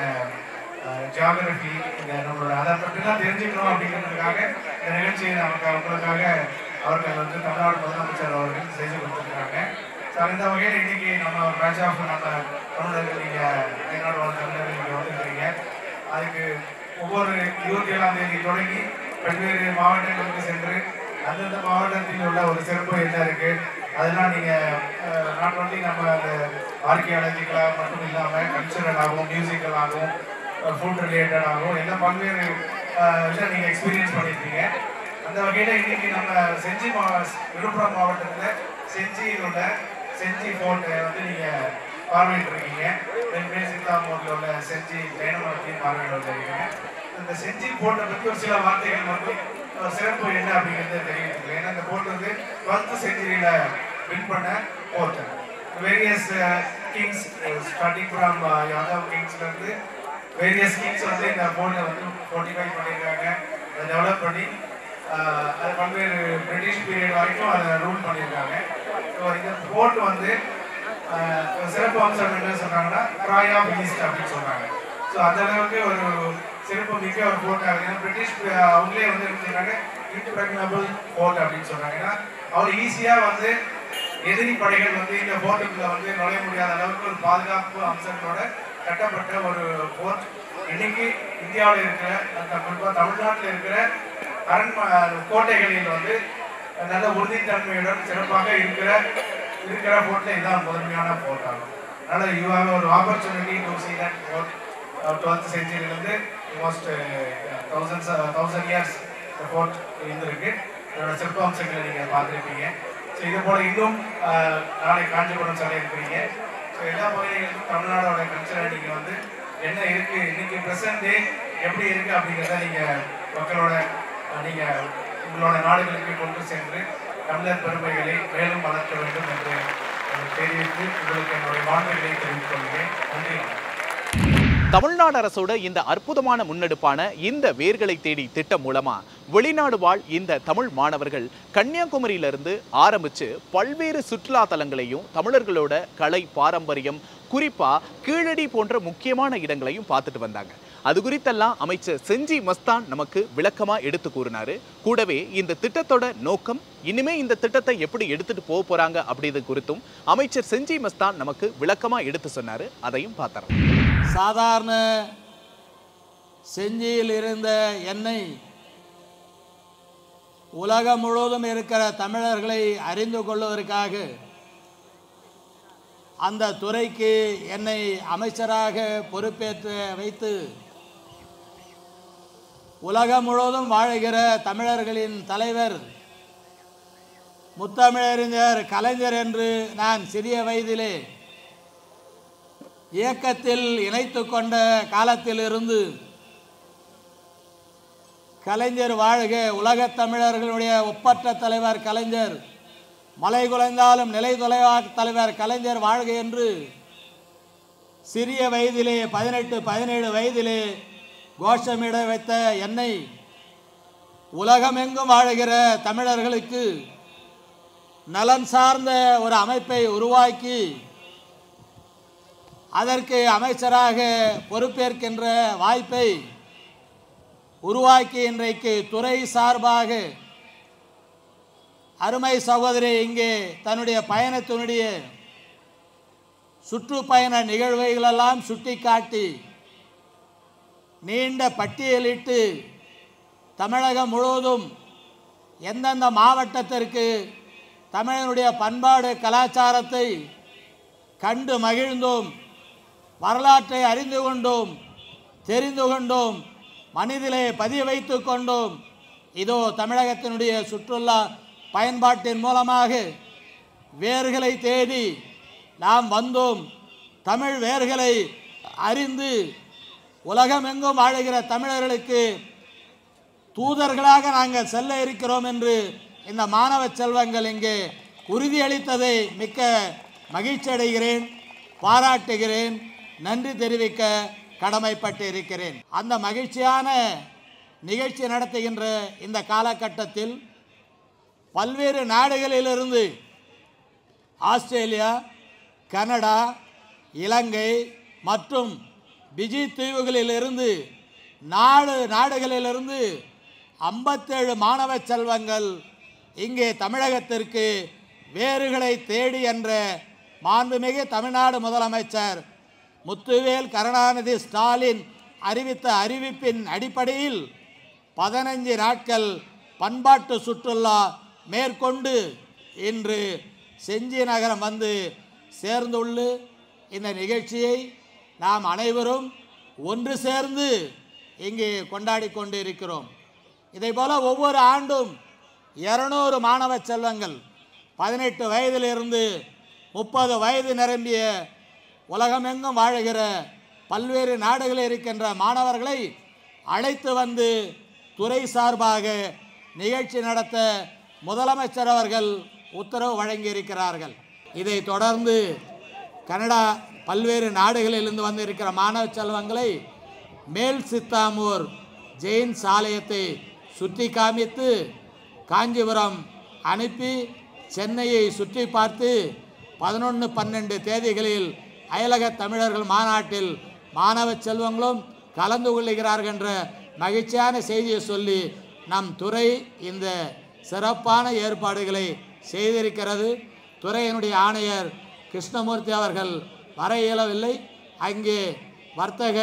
ஜியாகிரபி இந்த நம்மளோட அதை பற்றிலாம் தெரிஞ்சுக்கணும் அப்படிங்கிறதுக்காக இந்த நிகழ்ச்சியை நமக்கு அவங்களுக்காக அவர்கள் வந்து தமிழ்நாடு முதலமைச்சர் அவர்கள் செய்து கொடுத்துருக்காங்க ஸோ அந்த வகையில் இன்னைக்கு நம்ம பேட்ச் ஆஃப் நம்ம தமிழர்கள் நீங்கள் தமிழ்நாடு வாழ் தமிழர்கள் நீங்கள் வந்துருக்கீங்க அதுக்கு ஒவ்வொரு இருபத்தி ஏழாம் தேதி தொடங்கி பல்வேறு மாவட்டங்களுக்கு சென்று அந்தந்த மாவட்டத்தில் உள்ள ஒரு சிறப்பு என்ன இருக்கு அதெல்லாம் நீங்க நாட் ஒன்லி நம்ம அந்த ஆர்கியாலஜிக்கலாக மட்டும் இல்லாமல் கல்ச்சரலாகவும் மியூசிக்கலாகவும் ஃபுட் ரிலேட்டடாகவும் எல்லாம் பல்வேறு அஹ், விஷயம் நீங்கள் எக்ஸ்பீரியன்ஸ் பண்ணியிருக்கீங்க அந்த வகையில் இன்னைக்கு நம்ம செஞ்சி மா விழுப்புரம் மாவட்டத்தில் செஞ்சியில் உள்ள செஞ்சி ஃபோர்ட்டை வந்து நீங்கள் பார்வையிட்டு இருக்கீங்க தென்மே சித்தாமூரில் உள்ள செஞ்சி ஜெயனமரத்தையும் பார்வையிட வந்திருக்கீங்க இந்த செஞ்சி போர்ட்டை பற்றி ஒரு சில வார்த்தைகள் மட்டும் ஒரு சிறப்பு என்ன அப்படிங்கிறது தெரிவித்துக்கு ஏன்னா இந்த போர்ட் வந்து டுவெல்த் செஞ்சுரியில் வின் பண்ண port various kings starting from Yadav கிங்ஸ்லேருந்து வேரியஸ் கிங்ஸ் வந்து இந்த போர்ட்டை வந்து ஃபோர்ட்டிஃபை பண்ணியிருக்காங்க அதை டெவலப் பண்ணி ஆஹ், அது பல்வேறு பிரிட்டிஷ் பீரியட் வரைக்கும் அதை ரூல் பண்ணியிருக்காங்க ஸோ இந்த போர்ட் வந்து ஆஹ், ஒரு சிறப்பு அம்சம் என்ன சொல்றாங்கன்னா ட்ராய் ஆஃப் ஈஸ்ட் அப்படின்னு சொல்றாங்க ஸோ அந்த அளவுக்கு ஒரு சிறப்பு மிக்க ஒரு போர்ட் ஏன்னா பிரிட்டிஷ் ஆஹ், அவங்களே வந்து என்ன சொல்றாங்க இன்டிபிரக்னபிள் போர்ட் அப்படின்னு சொல்றாங்க ஏன்னா அவர் ஈஸியா வந்து எதிரி படைகள் வந்து இந்த போர்ட்டுக்குள்ள வந்து நுழைய முடியாத அளவுக்கு ஒரு பாதுகாப்பு அம்சங்களோட கட்டப்பட்ட ஒரு போர்ட் இன்னைக்கு இந்தியாவில் இருக்கிற அந்த குறிப்பாக தமிழ்நாட்டில் இருக்கிற அரண் கோட்டைகளில் வந்து நல்ல உறுதித்தன்மையுடன் சிறப்பாக இருக்கிற இருக்கிற போர்ட்ல இதுதான் முதன்மையான போர்ட் ஆகும் அதனால யூ ஹாவ் ஒரு opportunity to see that port twelfth செஞ்சுரியிலேருந்து மோஸ்ட் தௌசண்ட்ஸ் தௌசண்ட் இயர்ஸ் இந்த போர்ட் இருந்திருக்கு இதோட சிற்பம்சங்களை நீங்கள் பார்த்துருப்பீங்க ஸோ இது போல இன்னும் அஹ், நாளை காஞ்சிபுரம் சிலை இருக்கிறீங்க ஸோ எல்லா பகுதிகளுக்கும் தமிழ்நாடோட கல்ச்சரை நீங்கள் வந்து என்ன இருக்கு இன்னைக்கு ப்ரெசன்ட் டே எப்படி இருக்கு அப்படிங்கிறத நீங்கள் மக்களோட அஹ், நீங்க உங்களோட நாடுகளுக்கு கொண்டு சென்று தமிழர் பெருமைகளை மேலும் வளர்க்க வேண்டும் என்று அஹ், தெரிவித்து உங்களுக்கு என்னுடைய வாழ்த்துக்களை தெரிவித்துக் கொள்கிறேன் நன்றி வணக்கம். தமிழ்நாடு அரசோட இந்த அற்புதமான முன்னெடுப்பான இந்த வேர்களை தேடி திட்டம் மூலமா வெளிநாடு வாழ் இந்த தமிழ் மாணவர்கள் கன்னியாகுமரியிலிருந்து ஆரம்பிச்சு பல்வேறு சுற்றுலா தலங்களையும் தமிழர்களோட கலை பாரம்பரியம் குறிப்பா கீழடி போன்ற முக்கியமான இடங்களையும் பார்த்துட்டு வந்தாங்க அது குறித்தெல்லாம் அமைச்சர் செஞ்சி மஸ்தான் நமக்கு விளக்கமா எடுத்து கூறினாரு கூடவே இந்த திட்டத்தோட நோக்கம் இனிமே இந்த திட்டத்தை எப்படி எடுத்துட்டு போக போறாங்க அப்படிது குறித்தும் அமைச்சர் செஞ்சி மஸ்தான் நமக்கு விளக்கமா எடுத்து சொன்னாரு அதையும் பார்த்தோம் சாதாரண செஞ்சியில் இருந்த எண்ணெய் உலகம் முழுவதும் இருக்கிற தமிழர்களை அறிந்து கொள்வதற்காக அந்த துறைக்கு என்னை அமைச்சராக பொறுப்பேற்று வைத்து உலகம் முழுவதும் வாழுகிற தமிழர்களின் தலைவர் முத்தமிழறிஞர் கலைஞர் என்று நான் சிறிய வயதிலே இயக்கத்தில் இணைத்து கொண்ட காலத்திலிருந்து கலைஞர் வாழ்க உலகத் தமிழர்களுடைய ஒப்பற்ற தலைவர் கலைஞர் மலை குலைந்தாலும் நிலை தொலைவா தலைவர் கலைஞர் வாழ்க என்று சிறிய வயதிலே பதினெட்டு பதினேழு வயதிலே கோஷமிட வைத்த என்னை உலகமெங்கும் வாழுகிற தமிழர்களுக்கு நலன் சார்ந்த ஒரு அமைப்பை உருவாக்கி அதற்கு அமைச்சராக பொறுப்பேற்கின்ற வாய்ப்பை உருவாக்கி இன்றைக்கு துறை சார்பாக அருமை சகோதரி இங்கே தன்னுடைய பயணத்தினுடைய சுற்றுப்பயண நிகழ்வுகளெல்லாம் சுட்டிக்காட்டி நீண்ட பட்டியலிட்டு தமிழகம் முழுவதும் எந்தெந்த மாவட்டத்திற்கு தமிழனுடைய பண்பாடு கலாச்சாரத்தை கண்டு மகிழ்ந்தோம் வரலாற்றை அறிந்து கொண்டோம் தெரிந்து கொண்டோம் மனிதிலே பதிய வைத்து கொண்டோம் இதோ தமிழகத்தினுடைய சுற்றுலா பயன்பாட்டின் மூலமாக வேர்களை தேடி நாம் வந்தோம் தமிழ் வேர்களை அறிந்து உலகமெங்கும் வாழுகிற தமிழர்களுக்கு தூதர்களாக நாங்கள் செல்ல இருக்கிறோம் என்று இந்த மாணவ செல்வங்கள் இங்கே உறுதியளித்ததை மிக்க மகிழ்ச்சி அடைகிறேன் பாராட்டுகிறேன் நன்றி தெரிவிக்க கடமைப்பட்டு இருக்கிறேன் அந்த மகிழ்ச்சியான நிகழ்ச்சி நடத்துகின்ற இந்த காலகட்டத்தில் பல்வேறு நாடுகளிலிருந்து ஆஸ்திரேலியா கனடா இலங்கை மற்றும் பிஜி தீவுகளிலிருந்து நாடு நாடுகளிலிருந்து ஐம்பத்தேழு மாணவ செல்வங்கள் இங்கே தமிழகத்திற்கு வேறுகளை தேடி என்ற மாண்புமிகு தமிழ்நாடு முதலமைச்சர் முத்துவேல் கருணாநிதி ஸ்டாலின் அறிவித்த அறிவிப்பின் அடிப்படையில் பதினஞ்சு நாட்கள் பண்பாட்டு சுற்றுலா மேற்கொண்டு இன்று செஞ்சி நகரம் வந்து சேர்ந்துள்ளு இந்த நிகழ்ச்சியை நாம் அனைவரும் ஒன்று சேர்ந்து இங்கே கொண்டாடி கொண்டு இருக்கிறோம் இதை போல ஒவ்வொரு ஆண்டும் இருநூறு மாணவ செல்வங்கள் பதினெட்டு வயதிலிருந்து முப்பது வயது நிரம்பிய உலகமெங்கும் வாழுகிற பல்வேறு நாடுகளில் இருக்கின்ற மாணவர்களை அழைத்து வந்து துறை சார்பாக நிகழ்ச்சி நடத்த முதலமைச்சர் அவர்கள் உத்தரவு வழங்கியிருக்கிறார்கள் இதை தொடர்ந்து கனடா பல்வேறு நாடுகளிலிருந்து வந்திருக்கிற மாணவ செல்வங்களை மேல் சித்தாமூர் ஜெயின் சாலயத்தை சுற்றி காமித்து காஞ்சிபுரம் அனுப்பி சென்னையை சுற்றி பார்த்து பதினொன்று பன்னெண்டு தேதிகளில் அயலக தமிழர்கள் மாநாட்டில் மாணவ செல்வங்களும் கலந்து கொள்ளுகிறார்கள் என்ற மகிழ்ச்சியான செய்தியை சொல்லி நம் துறை இந்த சிறப்பான ஏற்பாடுகளை செய்திருக்கிறது துறையினுடைய ஆணையர் கிருஷ்ணமூர்த்தி அவர்கள் வர இயலவில்லை அங்கே வர்த்தக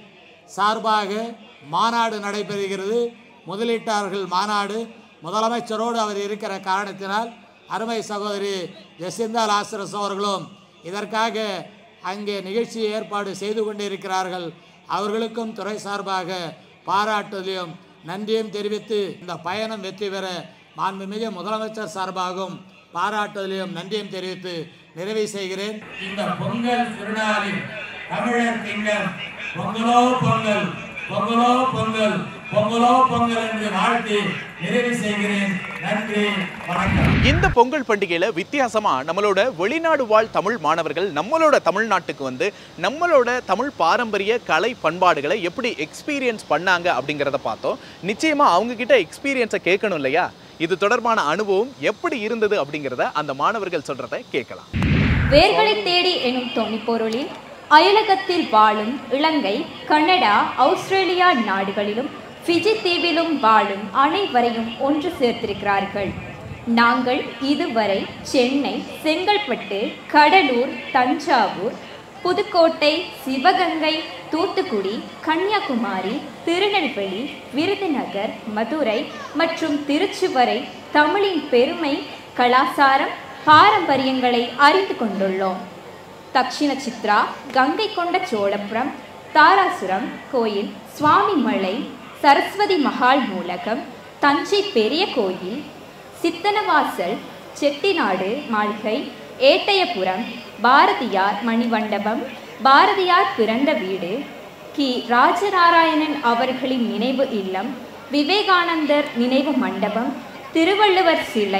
சார்பாக மாநாடு நடைபெறுகிறது முதலீட்டாளர்கள் மாநாடு முதலமைச்சரோடு அவர் இருக்கிற காரணத்தினால் அருமை சகோதரி ஜெசிந்தா லாசரஸ் அவர்களும் இதற்காக அங்கே நிகழ்ச்சி ஏற்பாடு செய்து கொண்டிருக்கிறார்கள் அவர்களுக்கும் துறை சார்பாக பாராட்டுதலையும் நன்றியும் தெரிவித்து இந்த பயணம் வெற்றி பெற மாண்புமிகு முதலமைச்சர் சார்பாகவும் பாராட்டுதலையும் நன்றியும் தெரிவித்து நிறைவு செய்கிறேன் இந்த பொங்கல் திருநாளில் தமிழர் திங்கள் பொங்கலோ பொங்கல் பொங்கலோ பொங்கல் பொங்கலோ பொங்கல் என்று வாழ்த்தி நிறைவு செய்கிறேன் நன்றி வணக்கம் இந்த பொங்கல் பண்டிகையில வித்தியாசமா நம்மளோட வெளிநாடு வாழ் தமிழ் மாணவர்கள் நம்மளோட தமிழ்நாட்டுக்கு வந்து நம்மளோட தமிழ் பாரம்பரிய கலை பண்பாடுகளை எப்படி எக்ஸ்பீரியன்ஸ் பண்ணாங்க அப்படிங்கிறத பார்த்தோம் நிச்சயமா அவங்க கிட்ட எக்ஸ்பீரியன்ஸை கேட்கணும் இல்லையா இது தொடர்பான அனுபவம் எப்படி இருந்தது அப்படிங்கிறத அந்த மாணவர்கள் சொல்றதை கேட்கலாம் வேர்களை தேடி எனும் தொனிப்பொருளில் அயலகத்தில் வாழும் இலங்கை கனடா ஆஸ்திரேலியா நாடுகளிலும் ஃபிஜி தீவிலும் வாழும் அனைவரையும் ஒன்று சேர்த்திருக்கிறார்கள் நாங்கள் இதுவரை சென்னை செங்கல்பட்டு கடலூர் தஞ்சாவூர் புதுக்கோட்டை சிவகங்கை தூத்துக்குடி கன்னியாகுமரி திருநெல்வேலி விருதுநகர் மதுரை மற்றும் திருச்சி வரை தமிழின் பெருமை கலாசாரம் பாரம்பரியங்களை அறிந்து கொண்டுள்ளோம் தக்ஷிண சித்ரா கங்கை கொண்ட சோழபுரம் தாராசுரம் கோயில் சுவாமிமலை சரஸ்வதி மகால் நூலகம் தஞ்சை பெரிய கோயில் சித்தனவாசல் செட்டிநாடு மாளிகை ஏட்டயபுரம் பாரதியார் மணிமண்டபம் பாரதியார் பிறந்த வீடு கி ராஜநாராயணன் அவர்களின் நினைவு இல்லம் விவேகானந்தர் நினைவு மண்டபம் திருவள்ளுவர் சிலை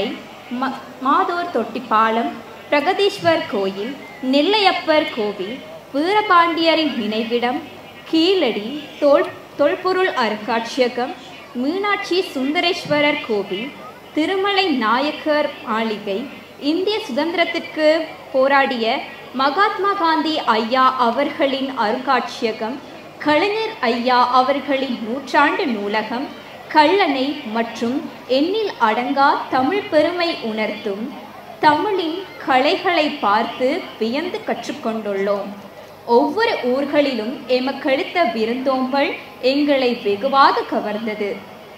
ம மாதோர் தொட்டிப்பாலம் பிரகதீஸ்வர் கோயில் நெல்லையப்பர் கோவில் வீரபாண்டியரின் நினைவிடம் கீழடி தோல் தொல்பொருள் அருங்காட்சியகம் மீனாட்சி சுந்தரேஸ்வரர் கோவில் திருமலை நாயக்கர் மாளிகை இந்திய சுதந்திரத்திற்கு போராடிய மகாத்மா காந்தி ஐயா அவர்களின் அருங்காட்சியகம் கலைஞர் ஐயா அவர்களின் நூற்றாண்டு நூலகம் கல்லணை மற்றும் எண்ணில் அடங்கா தமிழ் பெருமை உணர்த்தும் தமிழின் கலைகளை பார்த்து வியந்து கற்றுக்கொண்டுள்ளோம் ஒவ்வொரு ஊர்களிலும் எமக்கெடுத்த விருந்தோம்பல் எங்களை வெகுவாக கவர்ந்தது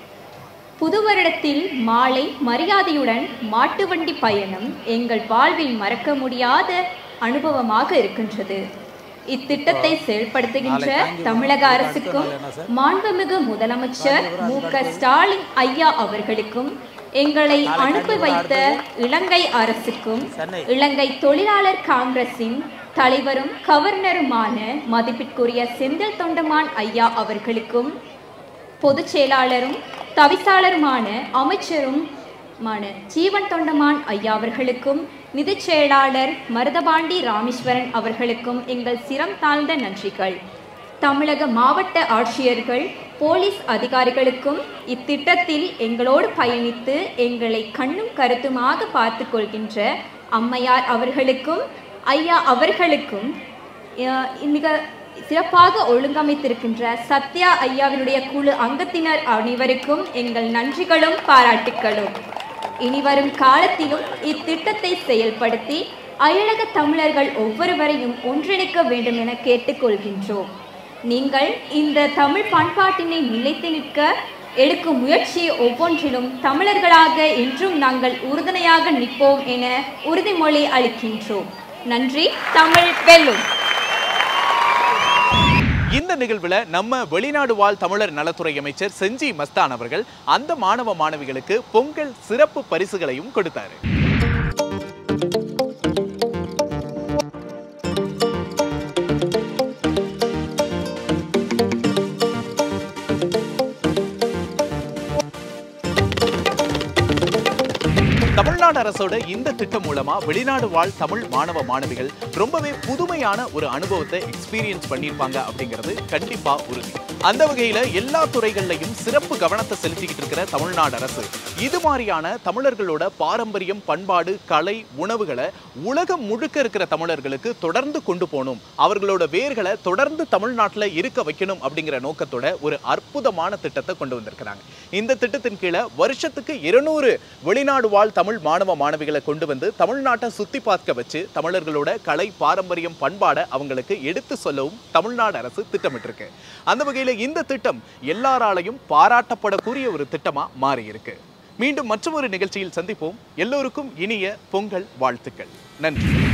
புது வருடத்தில் மாலை மரியாதையுடன் மாட்டு வண்டி பயணம் எங்கள் வாழ்வில் மறக்க முடியாத அனுபவமாக இருக்கின்றது இத்திட்டத்தை செயல்படுத்துகின்ற தமிழக அரசுக்கும் மாண்புமிகு முதலமைச்சர் மு க ஸ்டாலின் ஐயா அவர்களுக்கும் எங்களை அனுப்பி வைத்த இலங்கை அரசுக்கும் இலங்கை தொழிலாளர் காங்கிரசின் தலைவரும் கவர்னருமான மதிப்பிற்குரிய செந்தில் தொண்டமான் ஐயா அவர்களுக்கும் பொதுச் செயலாளரும் தவிசாளருமான அமைச்சரும் மான ஜீவன் தொண்டமான் ஐயா அவர்களுக்கும் நிதிச் செயலாளர் மருதபாண்டி ராமேஸ்வரன் அவர்களுக்கும் எங்கள் சிரம் தாழ்ந்த நன்றிகள் தமிழக மாவட்ட ஆட்சியர்கள் போலீஸ் அதிகாரிகளுக்கும் இத்திட்டத்தில் எங்களோடு பயணித்து எங்களை கண்ணும் கருத்துமாக பார்த்து கொள்கின்ற அம்மையார் அவர்களுக்கும் ஐயா அவர்களுக்கும் அஹ், மிக சிறப்பாக ஒழுங்கமைத்திருக்கின்ற சத்யா ஐயாவினுடைய குழு அங்கத்தினர் அனைவருக்கும் எங்கள் நன்றிகளும் பாராட்டுக்களும் இனி வரும் காலத்திலும் இத்திட்டத்தை செயல்படுத்தி அயலக தமிழர்கள் ஒவ்வொருவரையும் ஒன்றிணைக்க வேண்டும் என கேட்டுக்கொள்கின்றோம் நீங்கள் இந்த தமிழ் பண்பாட்டினை நிலைத்து நிற்க எடுக்கும் முயற்சி ஒவ்வொன்றிலும் தமிழர்களாக என்றும் நாங்கள் உறுதுணையாக நிற்போம் என உறுதிமொழி அளிக்கின்றோம் நன்றி தமிழ் வெல்லும் இந்த நிகழ்வுல நம்ம வெளிநாடு வாழ் தமிழர் நலத்துறை அமைச்சர் செஞ்சி மஸ்தான் அவர்கள் அந்த மாணவ மாணவிகளுக்கு பொங்கல் சிறப்பு பரிசுகளையும் கொடுத்தாரு தமிழ்நாடு அரசோட இந்த திட்டம் மூலமா வெளிநாடு வாழ் தமிழ் மாணவ மாணவிகள் ரொம்பவே புதுமையான ஒரு அனுபவத்தை எக்ஸ்பீரியன்ஸ் பண்ணியிருப்பாங்க அப்படிங்கிறது கண்டிப்பா உறுதி அந்த வகையில எல்லா துறைகள்லையும் சிறப்பு கவனத்தை செலுத்திக்கிட்டு இருக்கிற தமிழ்நாடு அரசு இது மாதிரியான தமிழர்களோட பாரம்பரியம் பண்பாடு கலை உணவுகளை உலகம் முழுக்க இருக்கிற தமிழர்களுக்கு தொடர்ந்து கொண்டு போகணும் அவர்களோட வேர்களை தொடர்ந்து தமிழ்நாட்டில் இருக்க வைக்கணும் அப்படிங்கிற நோக்கத்தோட ஒரு அற்புதமான திட்டத்தை கொண்டு வந்திருக்கிறாங்க இந்த திட்டத்தின் கீழே வருஷத்துக்கு இருநூறு வெளிநாடு வாழ் தமிழ் மாணவ மாணவிகளை கொண்டு வந்து தமிழ்நாட்டை சுத்தி பார்க்க வச்சு தமிழர்களோட கலை பாரம்பரியம் பண்பாடை அவங்களுக்கு எடுத்து சொல்லவும் தமிழ்நாடு அரசு திட்டமிட்டிருக்கு அந்த வகையில இந்த திட்டம் எல்லாராலையும் பாராட்டப்படக்கூடிய ஒரு திட்டமா மாறி இருக்கு மீண்டும் மற்றொரு நிகழ்ச்சியில் சந்திப்போம் எல்லோருக்கும் இனிய பொங்கல் வாழ்த்துக்கள் நன்றி